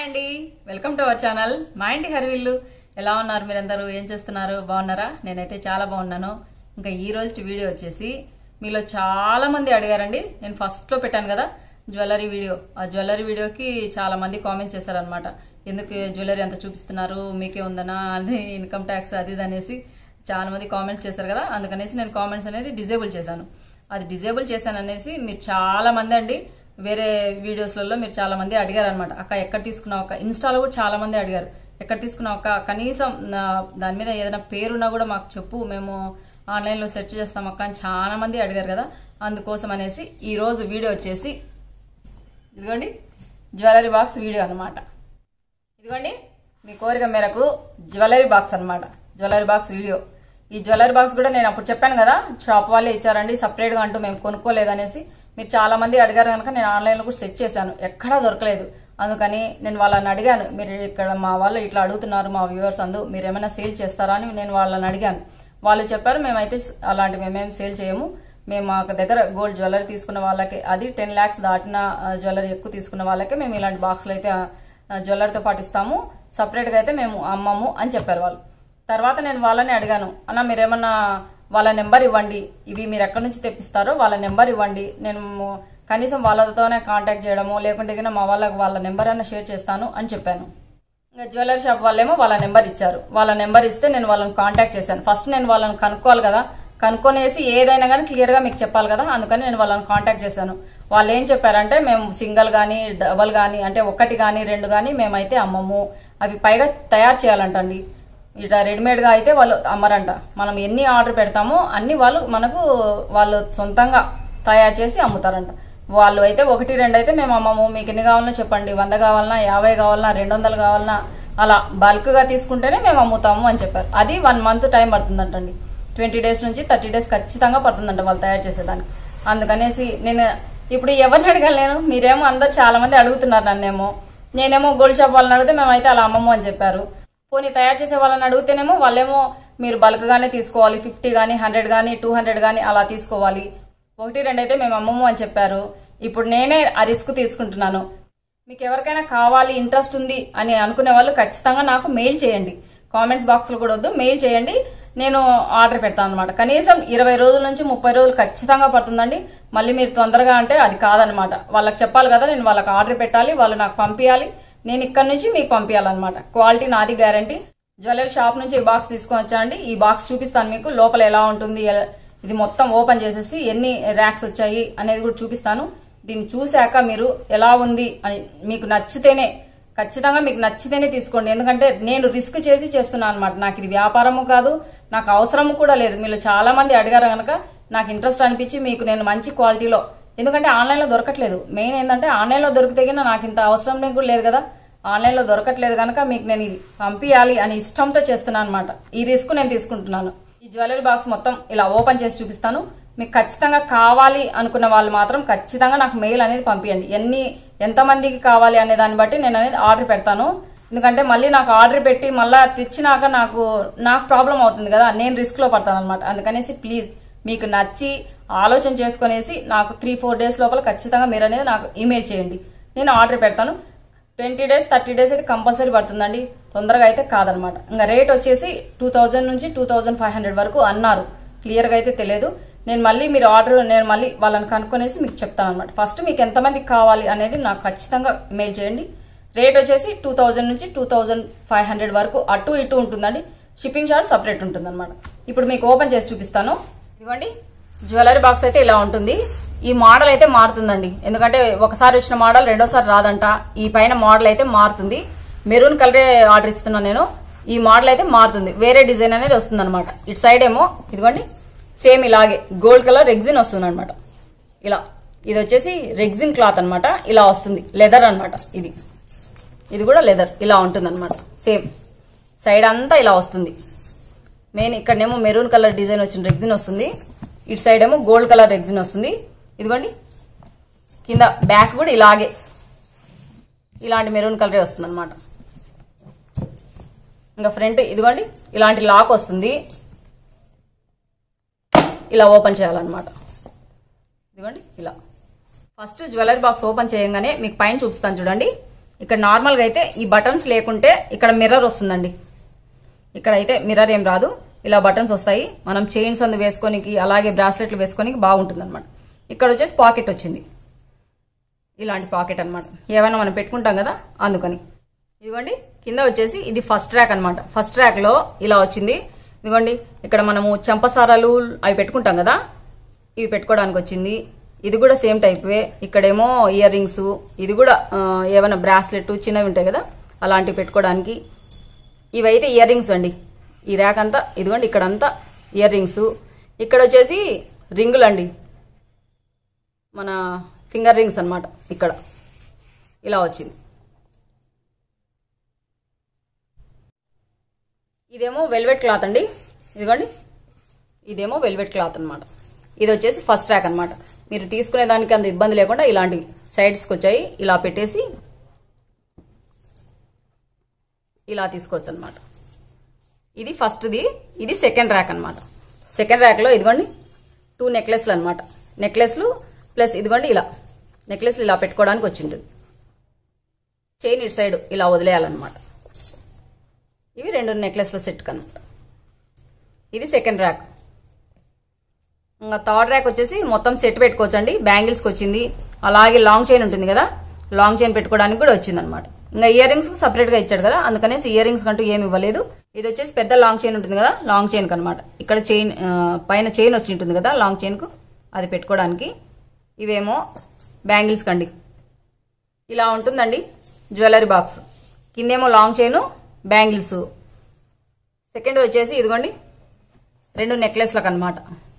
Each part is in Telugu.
అండి వెల్కమ్ టు అవర్ ఛానల్ మా ఇంటి హరివిల్లు ఎలా ఉన్నారు మీరందరూ ఏం చేస్తున్నారు బాగున్నారా నేనైతే చాలా బాగున్నాను ఇంకా ఈ రోజు వీడియో వచ్చేసి మీలో చాలా మంది అడిగారండి నేను ఫస్ట్ లో పెట్టాను కదా జ్యువెలరీ వీడియో ఆ జ్యువెలరీ వీడియోకి చాలా మంది కామెంట్ చేశారనమాట ఎందుకు జ్యువెలరీ అంత చూపిస్తున్నారు మీకే ఉందనా అది ఇన్కమ్ ట్యాక్స్ అది ఇది అనేసి చాలా మంది కామెంట్స్ చేశారు కదా అందుకనేసి నేను కామెంట్స్ అనేది డిజేబుల్ చేశాను అది డిజేబుల్ చేశాను అనేసి మీరు చాలా మంది అండి వేరే వీడియోస్లలో మీరు చాలా మంది అడిగారు అనమాట అక్క ఎక్కడ తీసుకున్నావు అక్క ఇన్స్టాలో కూడా చాలా మంది అడిగారు ఎక్కడ తీసుకున్నావు అక్క కనీసం నా- దాని మీద ఏదైనా పేరున్నా కూడా మాకు చెప్పు మేము ఆన్లైన్లో సెర్చ్ చేస్తాం అక్క అని చాలా మంది అడిగారు కదా అందుకోసం అనేసి ఈ రోజు వీడియో వచ్చేసి ఇదిగోండి జ్యువెలరీ బాక్స్ వీడియో అన్నమాట ఇదిగోండి మీ కోరిక మేరకు జ్యువెలరీ బాక్స్ అన్నమాట జ్యువెలరీ బాక్స్ వీడియో ఈ జ్యువెలరీ బాక్స్ కూడా నేను అప్పుడు చెప్పాను కదా షాప్ వాళ్ళే ఇచ్చారండి సపరేట్గా అంటూ మేము కొనుక్కోలేదనేసి మీరు చాలా మంది అడిగారు కనుక నేను ఆన్లైన్లో కూడా సెర్చ్ చేశాను ఎక్కడా దొరకలేదు అందుకని నేను వాళ్ళని అడిగాను మీరు ఇక్కడ మా వాళ్ళు ఇట్లా అడుగుతున్నారు మా వ్యూవర్స్ అందు మీరు ఏమైనా సేల్ చేస్తారా అని నేను వాళ్ళని అడిగాను వాళ్ళు చెప్పారు మేమైతే అలాంటి మేమేం సేల్ చేయము మేము మా దగ్గర గోల్డ్ జ్యువెలరీ తీసుకున్న వాళ్ళకి అది టెన్ ల్యాక్స్ దాటిన ఆ, జ్యువెలరీ ఎక్కువ తీసుకున్న వాళ్ళకే మేము ఇలాంటి బాక్సులు అయితే ఆ, జ్యువెలరీతో పాటు ఇస్తాము సపరేట్గా అయితే మేము అమ్మము అని చెప్పారు వాళ్ళు తర్వాత నేను వాళ్ళని అడిగాను అన్న మీరేమన్నా వాళ్ళ నెంబర్ ఇవ్వండి ఇవి మీరు ఎక్కడి నుంచి తెప్పిస్తారో వాళ్ళ నెంబర్ ఇవ్వండి నేను కనీసం వాళ్ళతోనే కాంటాక్ట్ చేయడము లేకుంటే గిన మా వాళ్ళకి వాళ్ళ నెంబర్ అన్న షేర్ చేస్తాను అని చెప్పాను ఇంకా జ్యువెలరీ షాప్ వాళ్ళేమో వాళ్ళ నెంబర్ ఇచ్చారు వాళ్ళ నెంబర్ ఇస్తే నేను వాళ్ళని కాంటాక్ట్ చేశాను ఫస్ట్ నేను వాళ్ళని కనుక్కోవాలి కదా కనుక్కొనేసి ఏదైనా కానీ క్లియర్ గా మీకు చెప్పాలి కదా అందుకని నేను వాళ్ళని కాంటాక్ట్ చేశాను వాళ్ళు ఏం చెప్పారంటే మేము సింగిల్ గానీ డబల్ గానీ అంటే ఒకటి గానీ రెండు గానీ మేమైతే అమ్మము అవి పైగా తయారు చేయాలంటండి ఇట్లా రెడీమేడ్ గా అయితే వాళ్ళు అమ్మరంట మనం ఎన్ని ఆర్డర్ పెడతామో అన్ని వాళ్ళు మనకు వాళ్ళు సొంతంగా తయారు చేసి అమ్ముతారంట వాళ్ళు అయితే ఒకటి రెండు అయితే మేము అమ్మము మీకు ఎన్ని కావాలన్నా చెప్పండి వంద కావాలన్నా యాభై కావాలన్నా రెండు వందలు కావాలన్నా అలా బల్క్ గా తీసుకుంటేనే మేము అమ్ముతాము అని చెప్పారు అది వన్ మంత్ టైం పడుతుందంటండి ట్వంటీ డేస్ నుంచి థర్టీ డేస్ ఖచ్చితంగా పడుతుందంట వాళ్ళు తయారు చేసేదానికి అందుకనేసి నేను ఇప్పుడు ఎవరిని అడగాలి నేను మీరేమో అందరు చాలా మంది అడుగుతున్నారు నన్నేమో నేనేమో గోల్డ్ షాప్ వాళ్ళని అడిగితే మేమైతే అలా అమ్మము అని చెప్పారు పోనీ తయారు చేసే వాళ్ళని అడిగితేనేమో వాళ్ళేమో మీరు బల్క్ గానే తీసుకోవాలి ఫిఫ్టీ గానీ హండ్రెడ్ గానీ టూ హండ్రెడ్ గానీ అలా తీసుకోవాలి ఒకటి రెండు అయితే మేము అమ్మము అని చెప్పారు ఇప్పుడు నేనే ఆ రిస్క్ తీసుకుంటున్నాను మీకు ఎవరికైనా కావాలి ఇంట్రెస్ట్ ఉంది అని అనుకునే వాళ్ళు ఖచ్చితంగా నాకు మెయిల్ చేయండి కామెంట్స్ బాక్స్లో కూడా వద్దు మెయిల్ చేయండి నేను ఆర్డర్ పెడతాను అనమాట కనీసం ఇరవై రోజుల నుంచి ముప్పై రోజులు ఖచ్చితంగా పడుతుందండి మళ్ళీ మీరు తొందరగా అంటే అది కాదనమాట వాళ్ళకి చెప్పాలి కదా నేను వాళ్ళకి ఆర్డర్ పెట్టాలి వాళ్ళు నాకు పంపించాలి నేను ఇక్కడ నుంచి మీకు పంపించాలన్నమాట క్వాలిటీ నాది గ్యారంటీ జ్యువెలరీ షాప్ నుంచి ఈ బాక్స్ తీసుకొని వచ్చానండి ఈ బాక్స్ చూపిస్తాను మీకు లోపల ఎలా ఉంటుంది ఎ- ఇది మొత్తం ఓపెన్ చేసేసి ఎన్ని ర్యాక్స్ వచ్చాయి అనేది కూడా చూపిస్తాను దీన్ని చూశాక మీరు ఎలా ఉంది అని మీకు నచ్చితేనే ఖచ్చితంగా మీకు నచ్చితేనే తీసుకోండి ఎందుకంటే నేను రిస్క్ చేసి చేస్తున్నాను అనమాట నాకు ఇది వ్యాపారము కాదు నాకు అవసరము కూడా లేదు మీరు చాలా మంది అడిగారు కనుక నాకు ఇంట్రెస్ట్ అనిపించి మీకు నేను మంచి క్వాలిటీలో ఎందుకంటే ఆన్లైన్లో దొరకట్లేదు మెయిన్ ఏంటంటే ఆన్లైన్లో దొరికితే గిన నాకు ఇంత అవసరం నీకు కూడా లేదు కదా ఆన్లైన్లో దొరకట్లేదు కనుక మీకు నేను ఇది పంపించాలి అని ఇష్టంతో చేస్తున్నాను అనమాట ఈ రిస్క్ నేను తీసుకుంటున్నాను ఈ జ్యువెలరీ బాక్స్ మొత్తం ఇలా ఓపెన్ చేసి చూపిస్తాను మీకు ఖచ్చితంగా కావాలి అనుకున్న వాళ్ళు మాత్రం ఖచ్చితంగా నాకు మెయిల్ అనేది పంపించండి ఎన్ని ఎంతమందికి కావాలి అనే దాన్ని బట్టి నేను అనేది ఆర్డర్ పెడతాను ఎందుకంటే మళ్ళీ నాకు ఆర్డర్ పెట్టి మళ్ళీ తెచ్చినాక నాకు నాకు ప్రాబ్లం అవుతుంది కదా నేను రిస్క్ లో పడతాను అనమాట అందుకనేసి ప్లీజ్ మీకు నచ్చి ఆలోచన చేసుకునేసి నాకు త్రీ ఫోర్ డేస్ లోపల ఖచ్చితంగా మీరు అనేది నాకు ఈమెయిల్ చేయండి నేను ఆర్డర్ పెడతాను ట్వంటీ డేస్ థర్టీ డేస్ అయితే కంపల్సరీ పడుతుందండి తొందరగా అయితే కాదనమాట ఇంకా రేట్ వచ్చేసి టూ థౌజండ్ నుంచి టూ థౌజండ్ ఫైవ్ హండ్రెడ్ వరకు అన్నారు క్లియర్గా అయితే తెలియదు నేను మళ్ళీ మీరు ఆర్డర్ నేను మళ్ళీ వాళ్ళని కనుక్కొనేసి మీకు చెప్తాను అనమాట ఫస్ట్ మీకు ఎంతమందికి కావాలి అనేది నాకు ఖచ్చితంగా మెయిల్ చేయండి రేట్ వచ్చేసి టూ థౌజండ్ నుంచి టూ థౌజండ్ ఫైవ్ హండ్రెడ్ వరకు అటు ఇటు ఉంటుందండి షిప్పింగ్ చార్జ్ సపరేట్ ఉంటుంది అనమాట ఇప్పుడు మీకు ఓపెన్ చేసి చూపిస్తాను ఇదిగోండి జ్యువెలరీ బాక్స్ అయితే ఇలా ఉంటుంది ఈ మోడల్ అయితే మారుతుందండి ఎందుకంటే ఒకసారి వచ్చిన మోడల్ రెండోసారి రాదంట ఈ పైన మోడల్ అయితే మారుతుంది మెరూన్ కలరే ఆర్డర్ ఇస్తున్నాను నేను ఈ మోడల్ అయితే మారుతుంది వేరే డిజైన్ అనేది వస్తుంది అనమాట ఇటు సైడ్ ఏమో ఇదిగోండి సేమ్ ఇలాగే గోల్డ్ కలర్ రెగ్జిన్ వస్తుంది అనమాట ఇలా ఇది వచ్చేసి రెగ్జిన్ క్లాత్ అన్నమాట ఇలా వస్తుంది లెదర్ అన్నమాట ఇది ఇది కూడా లెదర్ ఇలా ఉంటుంది అనమాట సేమ్ సైడ్ అంతా ఇలా వస్తుంది మెయిన్ ఇక్కడనేమో మెరూన్ కలర్ డిజైన్ వచ్చిన రెగ్జిన్ వస్తుంది ఇటు సైడ్ ఏమో గోల్డ్ కలర్ రెగ్జిన్ వస్తుంది ఇదిగోండి కింద బ్యాక్ కూడా ఇలాగే ఇలాంటి మెరూన్ కలరే వస్తుంది అనమాట ఇంకా ఫ్రంట్ ఇదిగోండి ఇలాంటి లాక్ వస్తుంది ఇలా ఓపెన్ చేయాలన్నమాట ఇదిగోండి ఇలా ఫస్ట్ జ్యువెలరీ బాక్స్ ఓపెన్ చేయంగానే మీకు పైన చూపిస్తాను చూడండి ఇక్కడ నార్మల్గా అయితే ఈ బటన్స్ లేకుంటే ఇక్కడ మిర్రర్ వస్తుందండి ఇక్కడ అయితే మిర్రర్ ఏం రాదు ఇలా బటన్స్ వస్తాయి మనం చైన్స్ అందు వేసుకోనికి అలాగే బ్రాస్లెట్లు వేసుకోనికి బాగుంటుంది అనమాట ఇక్కడ వచ్చేసి పాకెట్ వచ్చింది ఇలాంటి పాకెట్ అన్నమాట ఏమైనా మనం పెట్టుకుంటాం కదా అందుకని ఇదిగోండి కింద వచ్చేసి ఇది ఫస్ట్ ట్రాక్ అన్నమాట ఫస్ట్ ట్రాక్ లో ఇలా వచ్చింది ఇదిగోండి ఇక్కడ మనము చెంపసారాలు అవి పెట్టుకుంటాం కదా ఇవి పెట్టుకోవడానికి వచ్చింది ఇది కూడా సేమ్ టైప్వే ఇక్కడేమో ఇయర్ రింగ్స్ ఇది కూడా ఆ, ఏమైనా బ్రాస్లెట్ చిన్నవి ఉంటాయి కదా అలాంటివి పెట్టుకోవడానికి ఇవైతే ఇయర్ రింగ్స్ అండి ఈ ర్యాక్ అంతా ఇదిగోండి ఇక్కడంతా ఇయర్ రింగ్స్ ఇక్కడ వచ్చేసి రింగులు అండి మన ఫింగర్ రింగ్స్ అన్నమాట ఇక్కడ ఇలా వచ్చింది ఇదేమో వెల్వెట్ క్లాత్ అండి ఇదిగోండి ఇదేమో వెల్వెట్ క్లాత్ అన్నమాట ఇది వచ్చేసి ఫస్ట్ ర్యాక్ అన్నమాట మీరు తీసుకునే దానికి అంత ఇబ్బంది లేకుండా ఇలాంటి సైడ్స్కి వచ్చాయి ఇలా పెట్టేసి ఇలా తీసుకోవచ్చు అనమాట ఇది ఫస్ట్ది ఇది సెకండ్ ర్యాక్ అన్నమాట సెకండ్ ర్యాక్లో ఇదిగోండి టూ నెక్లెస్లు అనమాట నెక్లెస్లు ప్లస్ ఇదిగోండి ఇలా నెక్లెస్లు ఇలా పెట్టుకోవడానికి వచ్చింటుంది చైన్ ఇటు సైడ్ ఇలా వదిలేయాలన్నమాట ఇవి రెండు నెక్లెస్ల సెట్ కనమాట ఇది సెకండ్ ర్యాక్ ఇంకా థర్డ్ ర్యాక్ వచ్చేసి మొత్తం సెట్ పెట్టుకోవచ్చండి బ్యాంగిల్స్కి వచ్చింది అలాగే లాంగ్ చైన్ ఉంటుంది కదా లాంగ్ చైన్ పెట్టుకోవడానికి కూడా వచ్చింది అనమాట ఇంకా ఇయర్ రింగ్స్ సపరేట్ గా ఇచ్చాడు కదా అందుకనేసి ఇయర్ రింగ్స్ కంటూ ఏమి ఇవ్వలేదు ఇది వచ్చేసి పెద్ద లాంగ్ చైన్ ఉంటుంది కదా లాంగ్ చైన్ అనమాట ఇక్కడ చైన్ ఆ, పైన చైన్ వచ్చి ఉంటుంది కదా లాంగ్ చైన్ కు అది పెట్టుకోవడానికి ఇవేమో బ్యాంగిల్స్ కండి ఇలా ఉంటుందండి జ్యువెలరీ బాక్స్ కిందేమో లాంగ్ చైన్ బ్యాంగిల్స్ సెకండ్ వచ్చేసి ఇదిగోండి రెండు నెక్లెస్లకు అనమాట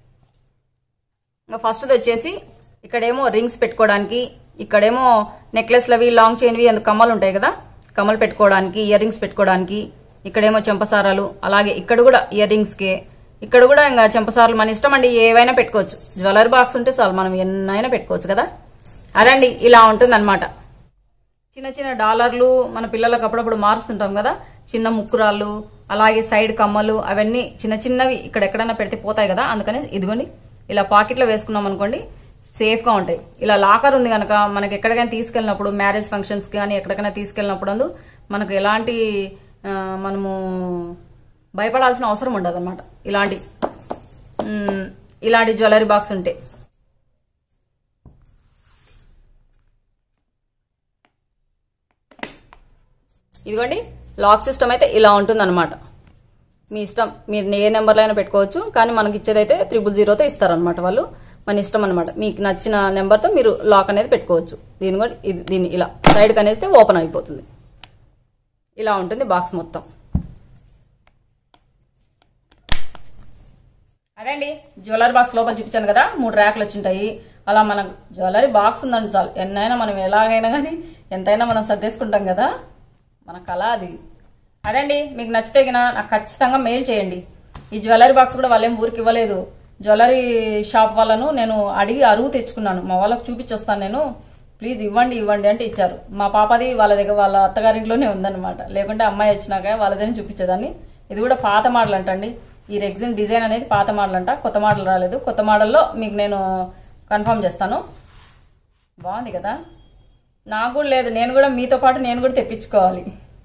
ఇంకా ఫస్ట్ది వచ్చేసి ఇక్కడేమో రింగ్స్ పెట్టుకోవడానికి ఇక్కడేమో నెక్లెస్లవి లాంగ్ చైన్వి అందుకు కమ్మలు ఉంటాయి కదా కమ్మలు పెట్టుకోవడానికి ఇయర్ రింగ్స్ పెట్టుకోవడానికి ఇక్కడేమో చెంపసారాలు అలాగే ఇక్కడ కూడా ఇయర్ రింగ్స్కే ఇక్కడ కూడా ఇంకా చెంపసారాలు మన ఇష్టం అండి ఏవైనా పెట్టుకోవచ్చు జ్యువెలరీ బాక్స్ ఉంటే చాలు మనం ఎన్నైనా పెట్టుకోవచ్చు కదా అదండి ఇలా ఉంటుంది చిన్న చిన్న డాలర్లు మన పిల్లలకు అప్పుడప్పుడు మారుస్తుంటాం కదా చిన్న ముక్కురాళ్ళు అలాగే సైడ్ కమ్మలు అవన్నీ చిన్న చిన్నవి ఇక్కడ ఎక్కడైనా పెడితే పోతాయి కదా అందుకని ఇదిగోండి ఇలా పాకెట్లో వేసుకున్నాం అనుకోండి సేఫ్ గా ఉంటాయి ఇలా లాకర్ ఉంది కనుక మనకి ఎక్కడికైనా తీసుకెళ్ళినప్పుడు మ్యారేజ్ ఫంక్షన్స్ కానీ ఎక్కడికైనా తీసుకెళ్ళినప్పుడు అందు మనకు ఎలాంటి ఆ, మనము భయపడాల్సిన అవసరం ఉండదు అనమాట ఇలాంటి మ్, ఇలాంటి జ్యువెలరీ బాక్స్ ఉంటే ఇదిగోండి లాక్ సిస్టమ్ అయితే ఇలా ఉంటుంది మీ ఇష్టం మీరు ఏ నెంబర్లో అయినా పెట్టుకోవచ్చు కానీ మనకి ఇచ్చేదైతే త్రిబుల్ జీరోతో ఇస్తారనమాట వాళ్ళు మన ఇష్టం అనమాట మీకు నచ్చిన నెంబర్తో మీరు లాక్ అనేది పెట్టుకోవచ్చు దీని కూడా ఇది దీన్ని ఇలా సైడ్ కనేస్తే ఓపెన్ అయిపోతుంది ఇలా ఉంటుంది బాక్స్ మొత్తం అదండి జ్యువెలరీ బాక్స్ లోపల చూపించాను కదా మూడు ర్యాక్లు వచ్చింటాయి అలా మనకు జ్యువెలరీ బాక్స్ ఉందండి చాలు ఎన్నైనా మనం ఎలాగైనా కానీ ఎంతైనా మనం సర్దేసుకుంటాం కదా మన కళ అది అదండి మీకు నచ్చితే గిన నాకు ఖచ్చితంగా మెయిల్ చేయండి ఈ జ్యువెలరీ బాక్స్ కూడా వాళ్ళేం ఊరికి ఇవ్వలేదు జ్యువెలరీ షాప్ వాళ్ళను నేను అడిగి అరువు తెచ్చుకున్నాను మా వాళ్ళకి చూపించొస్తాను నేను ప్లీజ్ ఇవ్వండి ఇవ్వండి అంటే ఇచ్చారు మా పాపది వాళ్ళ దగ్గర వాళ్ళ అత్తగారింట్లోనే ఉందన్నమాట లేకుంటే అమ్మాయి వచ్చినాక వాళ్ళదని చూపించేదాన్ని ఇది కూడా పాత మోడల్ అంటండి ఈ రెగ్జిన్ డిజైన్ అనేది పాత మోడల్ అంట కొత్త మోడల్ రాలేదు కొత్త మోడల్లో మీకు నేను కన్ఫర్మ్ చేస్తాను బాగుంది కదా నాకు కూడా లేదు నేను కూడా మీతో పాటు నేను కూడా తెప్పించుకోవాలి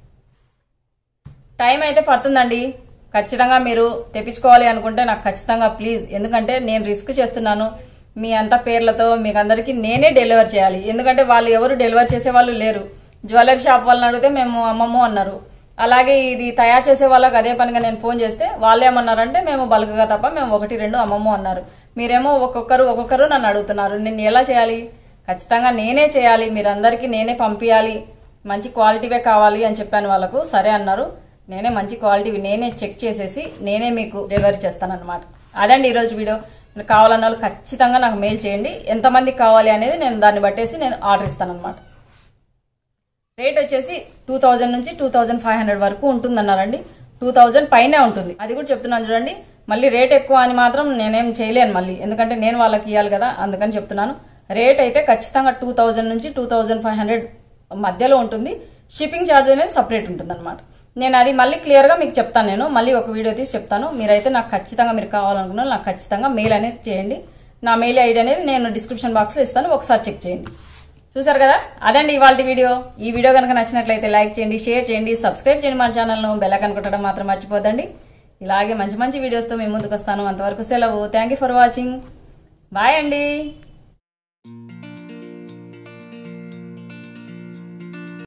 టైం అయితే పడుతుందండి ఖచ్చితంగా మీరు తెప్పించుకోవాలి అనుకుంటే నాకు ఖచ్చితంగా ప్లీజ్ ఎందుకంటే నేను రిస్క్ చేస్తున్నాను మీ అంత పేర్లతో మీకు అందరికీ నేనే డెలివర్ చేయాలి ఎందుకంటే వాళ్ళు ఎవరు డెలివర్ చేసే వాళ్ళు లేరు జ్యువెలరీ షాప్ వాళ్ళని అడిగితే మేము అమ్మమ్మ అన్నారు అలాగే ఇది తయారు చేసే వాళ్ళకి అదే పనిగా నేను ఫోన్ చేస్తే వాళ్ళు ఏమన్నారంటే మేము బల్క్గా తప్ప మేము ఒకటి రెండు అమ్మమ్మ అన్నారు మీరేమో ఒక్కొక్కరు ఒక్కొక్కరు నన్ను అడుగుతున్నారు నేను ఎలా చేయాలి ఖచ్చితంగా నేనే చేయాలి మీరందరికీ నేనే పంపించాలి మంచి క్వాలిటీవే కావాలి అని చెప్పాను వాళ్ళకు సరే అన్నారు నేనే మంచి క్వాలిటీ నేనే చెక్ చేసేసి నేనే మీకు డెలివరీ చేస్తాను అనమాట అదండి ఈరోజు వీడియో మీకు కావాలన్న వాళ్ళు ఖచ్చితంగా నాకు మెయిల్ చేయండి ఎంతమందికి కావాలి అనేది నేను దాన్ని బట్టేసి నేను ఆర్డర్ ఇస్తాను అనమాట రేట్ వచ్చేసి టూ థౌజండ్ నుంచి టూ థౌజండ్ ఫైవ్ హండ్రెడ్ వరకు ఉంటుందన్నారండి టూ థౌజండ్ పైనే ఉంటుంది అది కూడా చెప్తున్నాను చూడండి మళ్ళీ రేట్ ఎక్కువ అని మాత్రం నేనేం చేయలేను మళ్ళీ ఎందుకంటే నేను వాళ్ళకి ఇవ్వాలి కదా అందుకని చెప్తున్నాను రేట్ అయితే ఖచ్చితంగా టూ థౌజండ్ నుంచి టూ థౌజండ్ ఫైవ్ హండ్రెడ్ మధ్యలో ఉంటుంది షిప్పింగ్ ఛార్జ్ అనేది సపరేట్ ఉంటుంది అనమాట నేను అది మళ్ళీ క్లియర్గా మీకు చెప్తాను నేను మళ్ళీ ఒక వీడియో తీసి చెప్తాను మీరైతే నాకు ఖచ్చితంగా మీరు కావాలనుకున్నా నాకు ఖచ్చితంగా మెయిల్ అనేది చేయండి నా మెయిల్ ఐడి అనేది నేను డిస్క్రిప్షన్ బాక్స్లో ఇస్తాను ఒకసారి చెక్ చేయండి చూసారు కదా అదండి ఇవాళ వీడియో ఈ వీడియో కనుక నచ్చినట్లయితే లైక్ చేయండి షేర్ చేయండి సబ్స్క్రైబ్ చేయండి మన ఛానల్ను బెల్ ఐకాన్ కొట్టడం మాత్రం మర్చిపోద్దండి ఇలాగే మంచి మంచి వీడియోస్తో మేము ముందుకు వస్తాను అంతవరకు సెలవు thank you for watching bye అండి